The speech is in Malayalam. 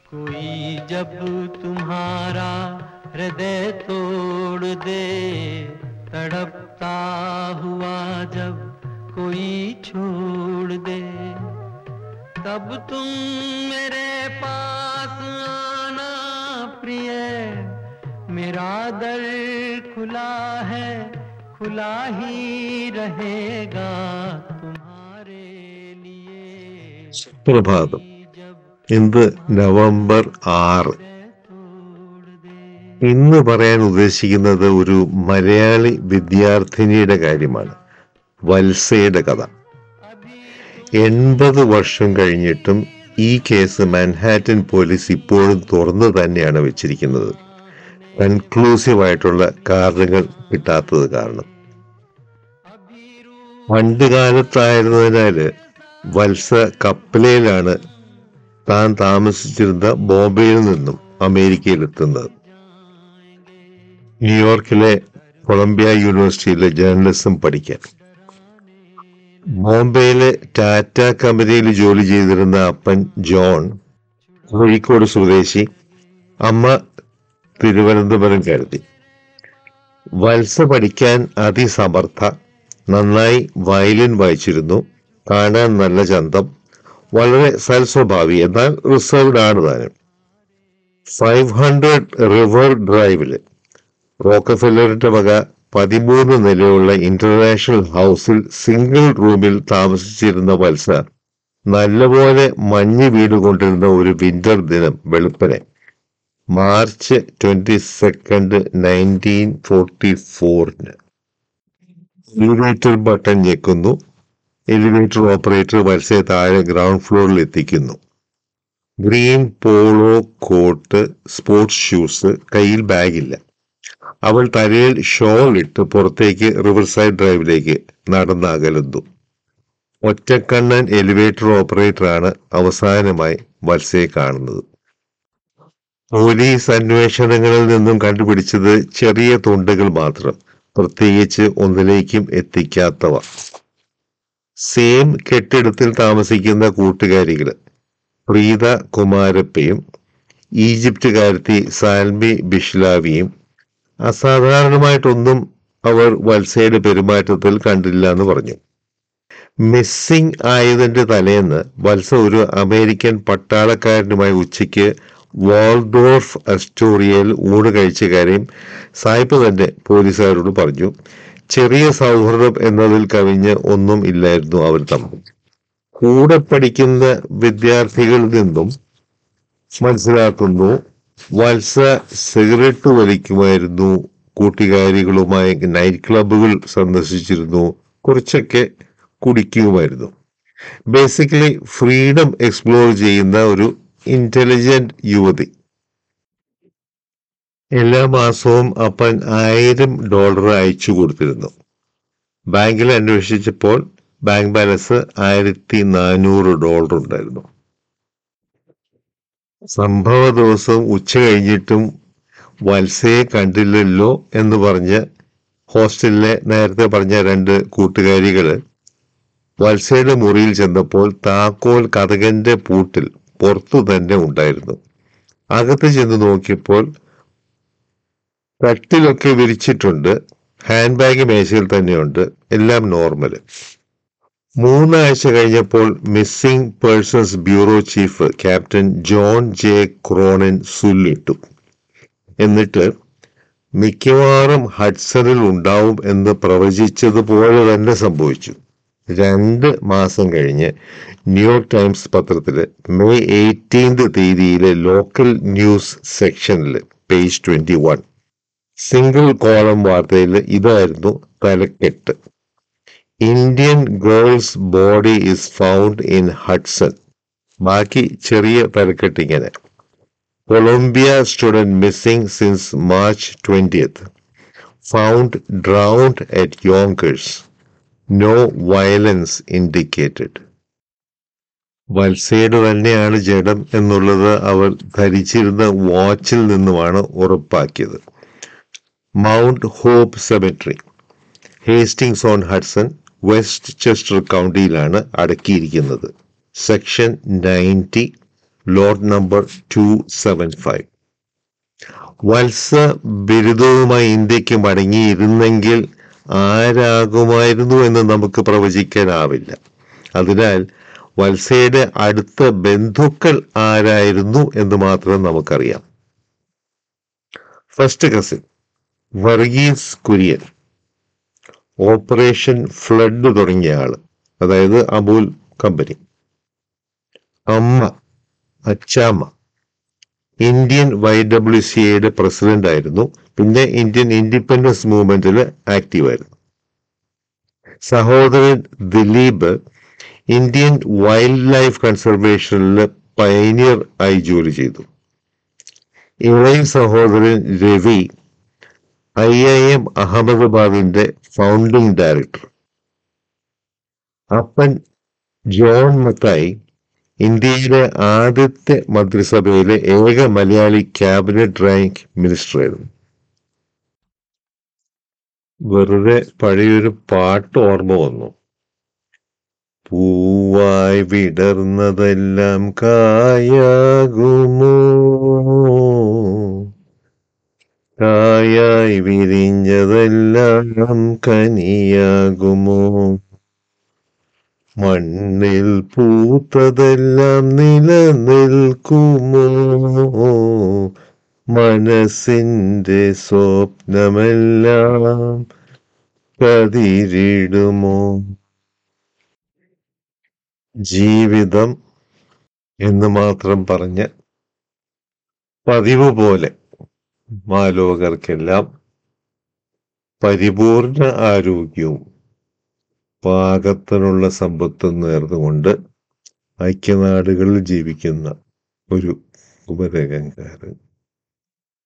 कोई जब तुम्हारा हृदय तोड़ दे तड़पता हुआ जब कोई छोड़ दे तब तुम मेरे पास आना प्रिय मेरा दर खुला है खुला ही रहेगा तुम्हारे लिए സുപ്രഭാതം जब ഇന്ന് നവംബർ ആറ് तोड़ दे ഇന്ന് പറയാൻ ഉദ്ദേശിക്കുന്നത് ഒരു മലയാളി വിദ്യാർത്ഥിനിയുടെ കാര്യമാണ് വത്സയുടെ കഥ എൺപത് വർഷം കഴിഞ്ഞിട്ടും ഈ കേസ് മാൻഹാറ്റൻ പോലീസ് ഇപ്പോഴും തുറന്നു തന്നെയാണ് വെച്ചിരിക്കുന്നത് കൺക്ലൂസീവ് ആയിട്ടുള്ള കാരണങ്ങൾ കിട്ടാത്തത് കാരണം പണ്ട് കാലത്തായിരുന്നതിനാല് വത്സ കപ്പലയിലാണ് താൻ താമസിച്ചിരുന്ന ബോംബെയിൽ നിന്നും അമേരിക്കയിലെത്തുന്നത് ന്യൂയോർക്കിലെ കൊളംബിയ യൂണിവേഴ്സിറ്റിയിലെ ജേർണലിസം പഠിക്കാൻ ബോംബെയിലെ ടാറ്റ കമ്പനിയിൽ ജോലി ചെയ്തിരുന്ന അപ്പൻ ജോൺ കോഴിക്കോട് സ്വദേശി അമ്മ തിരുവനന്തപുരം കരുതി വത്സ പഠിക്കാൻ അതിസമർത്ഥ നന്നായി വയലിൻ വായിച്ചിരുന്നു കാണാൻ നല്ല ചന്തം വളരെ സൽസ്വഭാവി എന്നാൽ റിസർവ്ഡ് ആണ് താനും ഫൈവ് ഹൺഡ്രഡ് റിവർ ഡ്രൈവില് റോക്കഫെല്ലറിന്റെ വക പതിമൂന്ന് നിലയുള്ള ഇന്റർനാഷണൽ ഹൗസിൽ സിംഗിൾ റൂമിൽ താമസിച്ചിരുന്ന വത്സ നല്ലപോലെ മഞ്ഞ് വീടുകൊണ്ടിരുന്ന ഒരു വിന്റർ ദിനം വെളുപ്പനെ March twenty second nineteen forty ഫോറിന് എലിവേറ്റർ ബട്ടൺ ഞെക്കുന്നു എലിവേറ്റർ ഓപ്പറേറ്റർ വത്സയെ താഴെ ഗ്രൗണ്ട് ഫ്ലോറിൽ എത്തിക്കുന്നു green polo coat sports shoes കയ്യിൽ ബാഗില്ല അവൾ തലയിൽ ഷോൾ ഇട്ട് പുറത്തേക്ക് റിവർസൈഡ് ഡ്രൈവിലേക്ക് നടന്നകലുന്നു ഒറ്റക്കണ്ണൻ എലിവേറ്റർ ഓപ്പറേറ്ററാണ് അവസാനമായി വത്സയെ കാണുന്നത് പോലീസ് അന്വേഷണങ്ങളിൽ നിന്നും കണ്ടുപിടിച്ചത് ചെറിയ തുണ്ടുകൾ മാത്രം പ്രത്യേകിച്ച് ഒന്നിലേക്കും എത്തിക്കാത്തവ സെയിം കെട്ടിടത്തിൽ താമസിക്കുന്ന കൂട്ടുകാരികള് പ്രീത കുമാരപ്പയും ഈജിപ്തുകാരത്തി സാൽമി ബിഷ്ലാവിയും അസാധാരണമായിട്ടൊന്നും അവർ വത്സയുടെ പെരുമാറ്റത്തിൽ കണ്ടില്ല എന്ന് പറഞ്ഞു മിസ്സിംഗ് ആയതിന്റെ തലേന്ന് വത്സ ഒരു അമേരിക്കൻ പട്ടാളക്കാരനുമായി ഉച്ചയ്ക്ക് വാൾഡോർഫ് അസ്റ്റോറിയയിൽ ഊണ് കഴിച്ച കാര്യം സായിപ്പ് തന്നെ പോലീസുകാരോട് പറഞ്ഞു ചെറിയ സൗഹൃദം എന്നതിൽ കവിഞ്ഞ് ഒന്നും ഇല്ലായിരുന്നു അവർ തമ്മിൽ കൂടെ പഠിക്കുന്ന വിദ്യാർത്ഥികളിൽ നിന്നും മനസ്സിലാക്കുന്നു വത്സ സിഗരറ്റ് വലിക്കുമായിരുന്നു കൂട്ടുകാരികളുമായി നൈറ്റ് ക്ലബ്ബുകൾ സന്ദർശിച്ചിരുന്നു കുറച്ചൊക്കെ കുടിക്കുമായിരുന്നു ബേസിക്കലി ഫ്രീഡം എക്സ്പ്ലോർ ചെയ്യുന്ന ഒരു ഇന്റലിജന്റ് യുവതി എല്ലാ മാസവും അപ്പൻ ആയിരം ഡോളർ അയച്ചു കൊടുത്തിരുന്നു ബാങ്കിൽ അന്വേഷിച്ചപ്പോൾ ബാങ്ക് ബാലൻസ് ആയിരത്തി നാനൂറ് ഡോളർ ഉണ്ടായിരുന്നു സംഭവ ദിവസം ഉച്ച കഴിഞ്ഞിട്ടും വത്സയെ കണ്ടില്ലല്ലോ എന്ന് പറഞ്ഞ് ഹോസ്റ്റലിലെ നേരത്തെ പറഞ്ഞ രണ്ട് കൂട്ടുകാരികള് വത്സയുടെ മുറിയിൽ ചെന്നപ്പോൾ താക്കോൽ കഥകന്റെ പൂട്ടിൽ പുറത്തു തന്നെ ഉണ്ടായിരുന്നു അകത്ത് ചെന്ന് നോക്കിയപ്പോൾ കട്ടിലൊക്കെ വിരിച്ചിട്ടുണ്ട് ഹാൻഡ് ബാഗ് മേശയിൽ തന്നെയുണ്ട് എല്ലാം നോർമൽ മൂന്നാഴ്ച കഴിഞ്ഞപ്പോൾ missing persons bureau chief captain John J Cronin സുല്ലിട്ടു എന്നിട്ട് മിക്കവാറും ഹഡ്സണിൽ ഉണ്ടാവും എന്ന് പ്രവചിച്ചതുപോലെ തന്നെ സംഭവിച്ചു രണ്ട് മാസം കഴിഞ്ഞ് ന്യൂയോർക്ക് ടൈംസ് പത്രത്തില് മെയ് എയ്റ്റീൻത് തീയതിയിലെ ലോക്കൽ ന്യൂസ് സെക്ഷനിൽ page twenty one single column വാർത്തയിൽ ഇതായിരുന്നു തലക്കെട്ട് Indian girl's body is found in Hudson ബാക്കി ചെറിയ തലക്കെട്ട് ഇങ്ങനെ Columbia student missing since March twentieth found drowned at Yonkers no violence indicated വത്സയുടെ തന്നെയാണ് ജഡം എന്നുള്ളത് അവർ ധരിച്ചിരുന്ന വാച്ചിൽ നിന്നുമാണ് ഉറപ്പാക്കിയത് Mount Hope cemetery Hastings on Hudson Westchester കൗണ്ടിയിലാണ് അടക്കിയിരിക്കുന്നത് section ninety lot number two seven five Valsa ബിരുദവുമായി ഇന്ത്യക്ക് മടങ്ങിയിരുന്നെങ്കിൽ ആരാകുമായിരുന്നു എന്ന് നമുക്ക് പ്രവചിക്കാനാവില്ല അതിനാൽ വത്സയുടെ അടുത്ത ബന്ധുക്കൾ ആരായിരുന്നു എന്ന് മാത്രം നമുക്കറിയാം first cousin Varghese Kurien operation flood തുടങ്ങിയ ആള് അതായത് അമൂൽ കമ്പനി അമ്മ Achamma Indian Y W C എയുടെ പ്രസിഡന്റ് ആയിരുന്നു പിന്നെ ഇന്ത്യൻ ഇൻഡിപെൻഡൻസ് മൂവ്മെന്റിൽ ആക്റ്റീവ് ആയിരുന്നു സഹോദരൻ ദിലീപ് ഇന്ത്യൻ വൈൽഡ് ലൈഫ് കൺസർവേഷനിൽ പൈനിയർ ആയി ജോലി ചെയ്തു ഇളയ സഹോദരൻ രവി ഐ ഐ എം അഹമ്മദാബാദിന്റെ ഫൗണ്ടിംഗ് ഡയറക്ടർ അപ്പൻ ജോൺ മത്തായി ഇന്ത്യയിലെ ആദ്യത്തെ മന്ത്രിസഭയിലെ ഏക മലയാളി ക്യാബിനറ്റ് റാങ്ക് മിനിസ്റ്റർ ആയിരുന്നു വെറുതെ പഴയൊരു പാട്ട് ഓർമ്മ വന്നു പൂവായി വിടർന്നതെല്ലാം കായാകുമോ കായായി വിരിഞ്ഞതെല്ലാം കനിയാകുമോ മണ്ണിൽ പൂത്തതെല്ലാം നിലനിൽക്കുമോ മനസ്സിന്റെ സ്വപ്നമെല്ലാം കതിരിടുമോ ജീവിതം എന്ന് മാത്രം പറഞ്ഞ് പതിവ് പോലെ മാലോകർക്കെല്ലാം പരിപൂർണ ആരോഗ്യവും പാകത്തിനുള്ള സമ്പത്തും നേർന്നുകൊണ്ട് ഐക്യനാടുകളിൽ ജീവിക്കുന്ന ഒരു കുമരകങ്കാരൻ